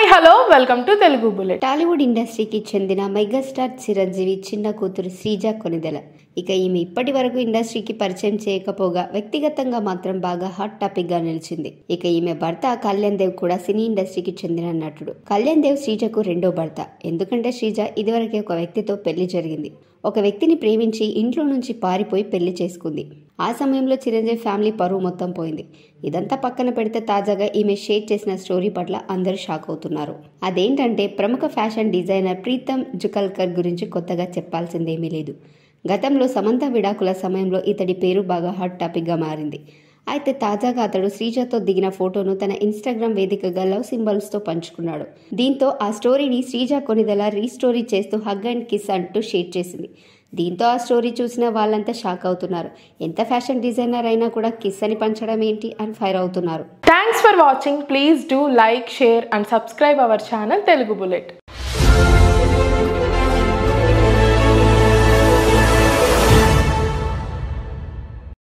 hello welcome to Telugu bullet Tollywood ఇండస్ట్రీకి చెందిన megastar Chiranjeevi చిన్న కూతురు శ్రీజ కొనిదెల ఇక ఈమె ఇప్పటి వరకు ఇండస్ట్రీకి పరిచయం చేయకపోగా వ్యక్తిగతంగా మాత్రం బాగా హాట్ టాపిక్ గా నిలిచింది ఇక ఈమె భర్త కళ్యాణ్ దేవ్ కూడా సినీ ఇండస్ట్రీకి చెందిన నటుడు కళ్యాణ్ దేవ్ శ్రీజకు రెండో భర్త ఎందుకంటే శ్రీజ ఇదివరకే ఒక వ్యక్తితో పెళ్లి జరిగింది ఒక వ్యక్తిని ప్రేమించి ఇంట్లో నుంచి పారిపోయి పెళ్లి చేసుకుంది ఆ సమయంలో చిరంజీవి ఫ్యామిలీ పరువు మొత్తం పోయింది ఇదంతా పక్కన పెడితే తాజాగా ఈమె షేర్ చేసిన స్టోరీ పట్ల అందరూ షాక్ అవుతున్నారు అదేంటంటే ప్రముఖ ఫ్యాషన్ డిజైనర్ ప్రీతం జుకల్కర్ గురించి కొత్తగా చెప్పాల్సిందేమీ లేదు గతంలో సమంత విడాకుల సమయంలో ఇతడి పేరు బాగా హాట్ టాపిక్గా మారింది అయితే తాజాగా అతడు శ్రీజతో దిగిన ఫోటోను తన ఇన్స్టాగ్రామ్ వేదికగా లవ్ సింబల్స్తో పంచుకున్నాడు దీంతో ఆ స్టోరీని శ్రీజ కొనిదెల రీస్టోరీ చేస్తూ హగ్ అండ్ కిస్ అంటూ షేర్ చేసింది దీంతో ఆ స్టోరీ చూసిన వాళ్ళంతా షాక్ అవుతున్నారు ఎంత ఫ్యాషన్ డిజైనర్ అయినా కూడా కిస్ అని పంచడం ఏంటి అని ఫైర్ అవుతున్నారు thanks for watching please do like share and subscribe our channel Telugu bullet